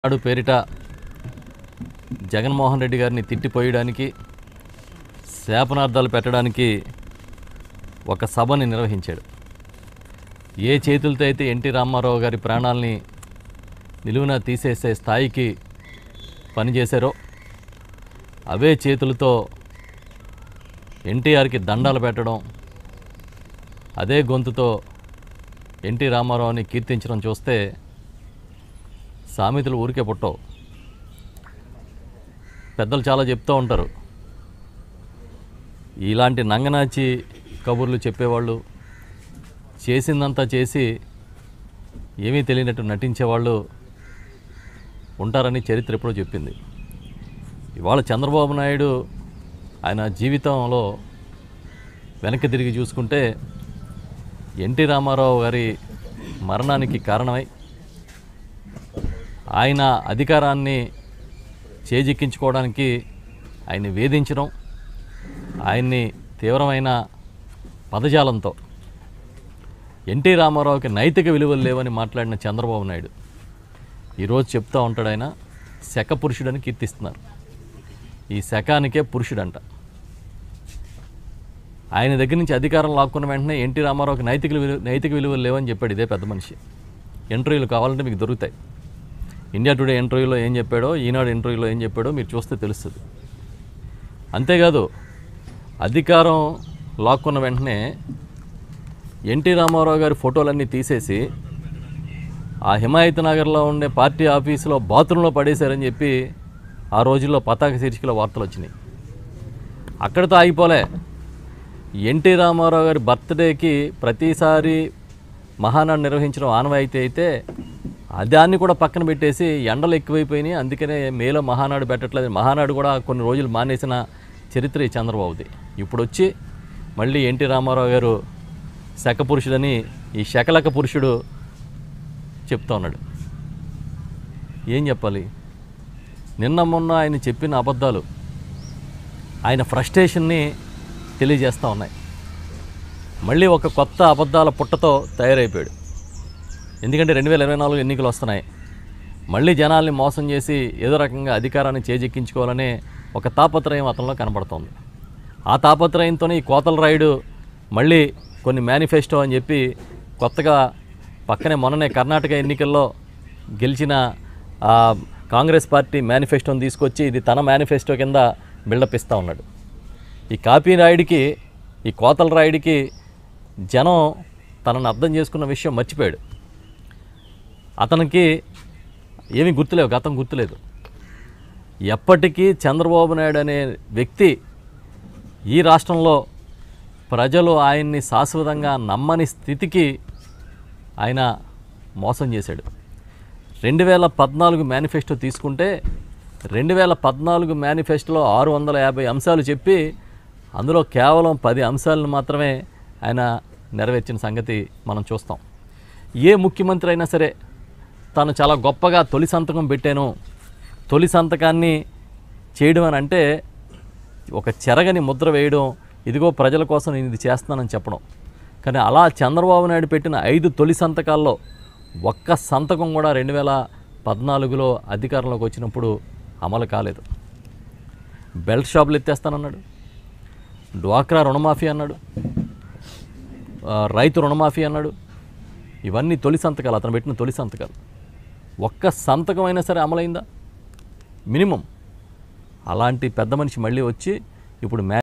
నాడు పేరిట జగన్మోహన్ రెడ్డి గారిని తిట్టిపోయడానికి శాపనార్థాలు పెట్టడానికి ఒక సభని నిర్వహించాడు ఏ చేతులతో అయితే ఎన్టీ రామారావు గారి ప్రాణాలని నిలువున తీసేసే స్థాయికి పనిచేశారో అవే చేతులతో ఎన్టీఆర్కి దండాలు పెట్టడం అదే గొంతుతో ఎన్టీ రామారావుని కీర్తించడం చూస్తే సామెతలు ఊరికే పుట్టవు పెద్దలు చాలా చెప్తూ ఉంటారు ఇలాంటి నంగనాచి కబుర్లు చెప్పేవాళ్ళు చేసిందంతా చేసి ఏమీ తెలియనట్టు నటించేవాళ్ళు ఉంటారని చరిత్ర ఎప్పుడో చెప్పింది ఇవాళ చంద్రబాబు నాయుడు ఆయన జీవితంలో వెనక్కి తిరిగి చూసుకుంటే ఎన్టీ రామారావు గారి మరణానికి కారణమై ఆయన అధికారాన్ని చేజిక్కించుకోవడానికి ఆయన్ని వేధించడం ఆయన్ని తీవ్రమైన పదజాలంతో ఎన్టీ రామారావుకి నైతిక విలువలు లేవని మాట్లాడిన చంద్రబాబు నాయుడు ఈరోజు చెప్తూ ఉంటాడు ఆయన శక పురుషుడని కీర్తిస్తున్నారు ఈ శకానికే పురుషుడంట ఆయన దగ్గర నుంచి అధికారం లాక్కున్న వెంటనే ఎన్టీ రామారావుకి నైతిక విలువ నైతిక విలువలు లేవని చెప్పాడు ఇదే పెద్ద మనిషి ఇంటర్వ్యూలు కావాలంటే మీకు దొరుకుతాయి ఇండియా టుడే ఇంటర్వ్యూలో ఏం చెప్పాడో ఈనాడు ఇంటర్వ్యూలో ఏం చెప్పాడో మీరు చూస్తే తెలుస్తుంది అంతేకాదు అధికారం లాక్కున్న వెంటనే ఎన్టీ రామారావు గారి ఫోటోలన్నీ తీసేసి ఆ హిమాయత్ నగర్లో ఉండే పార్టీ ఆఫీసులో బాత్రూంలో పడేశారని చెప్పి ఆ రోజుల్లో పతాక శీర్షికలో వార్తలు వచ్చినాయి అక్కడితో ఆగిపోలే ఎన్టీ రామారావు గారి బర్త్డేకి ప్రతిసారి మహానాడు నిర్వహించడం ఆనవాయితీ అయితే ఆ దాన్ని కూడా పక్కన పెట్టేసి ఎండలు ఎక్కువైపోయినాయి అందుకనే మేలో మహానాడు పెట్టట్లేదు మహానాడు కూడా కొన్ని రోజులు మానేసిన చరిత్ర ఈ చంద్రబాబుది ఇప్పుడు వచ్చి మళ్ళీ ఎన్టీ రామారావు గారు శక పురుషుడని ఈ శకలక పురుషుడు చెప్తా ఉన్నాడు ఏం చెప్పాలి నిన్న మొన్న ఆయన చెప్పిన అబద్ధాలు ఆయన ఫ్రస్ట్రేషన్ని తెలియజేస్తూ ఉన్నాయి మళ్ళీ ఒక కొత్త అబద్ధాల పుట్టతో తయారైపోయాడు ఎందుకంటే రెండు వేల ఇరవై నాలుగు ఎన్నికలు వస్తున్నాయి మళ్ళీ జనాల్ని మోసం చేసి ఏదో రకంగా అధికారాన్ని చేజెక్కించుకోవాలనే ఒక తాపత్రయం అతనిలో కనబడుతోంది ఆ తాపత్రయంతోనే ఈ కోతల రాయుడు మళ్ళీ కొన్ని మేనిఫెస్టో అని చెప్పి కొత్తగా పక్కనే మొన్ననే కర్ణాటక ఎన్నికల్లో గెలిచిన ఆ, కాంగ్రెస్ పార్టీ మేనిఫెస్టోని తీసుకొచ్చి ఇది తన మేనిఫెస్టో కింద బిల్డప్ ఇస్తూ ఉన్నాడు ఈ కాపీ రాయుడికి ఈ కోతల రాయుడికి జనం తనను అర్థం చేసుకున్న విషయం మర్చిపోయాడు అతనికి ఏమీ గుర్తులేవు గతం గుర్తులేదు ఎప్పటికీ చంద్రబాబు నాయుడు అనే వ్యక్తి ఈ రాష్ట్రంలో ప్రజలు ఆయన్ని శాశ్వతంగా నమ్మని స్థితికి ఆయన మోసం చేశాడు రెండు వేల పద్నాలుగు మేనిఫెస్టో తీసుకుంటే రెండు వేల పద్నాలుగు మేనిఫెస్టోలో ఆరు వందల యాభై అంశాలు చెప్పి అందులో కేవలం పది అంశాలను మాత్రమే ఆయన నెరవేర్చిన సంగతి మనం చూస్తాం ఏ ముఖ్యమంత్రి అయినా సరే తాను చాలా గొప్పగా తొలి సంతకం పెట్టాను తొలి సంతకాన్ని చేయడం అని అంటే ఒక చెరగని ముద్ర వేయడం ఇదిగో ప్రజల కోసం నేను ఇది చేస్తున్నానని చెప్పడం కానీ అలా చంద్రబాబు నాయుడు పెట్టిన ఐదు తొలి సంతకాల్లో ఒక్క సంతకం కూడా రెండు వేల పద్నాలుగులో అధికారంలోకి వచ్చినప్పుడు అమలు కాలేదు బెల్ట్ షాపులు ఎత్తేస్తానన్నాడు డ్వాక్రా రుణమాఫీ అన్నాడు ఆ, రైతు రుణమాఫీ అన్నాడు ఇవన్నీ తొలి సంతకాలు అతను పెట్టిన తొలి సంతకాలు ఒక్క సంతకం అయినా సరే అమలైందా మినిమం అలాంటి పెద్ద మనిషి మళ్ళీ వచ్చి ఇప్పుడు మే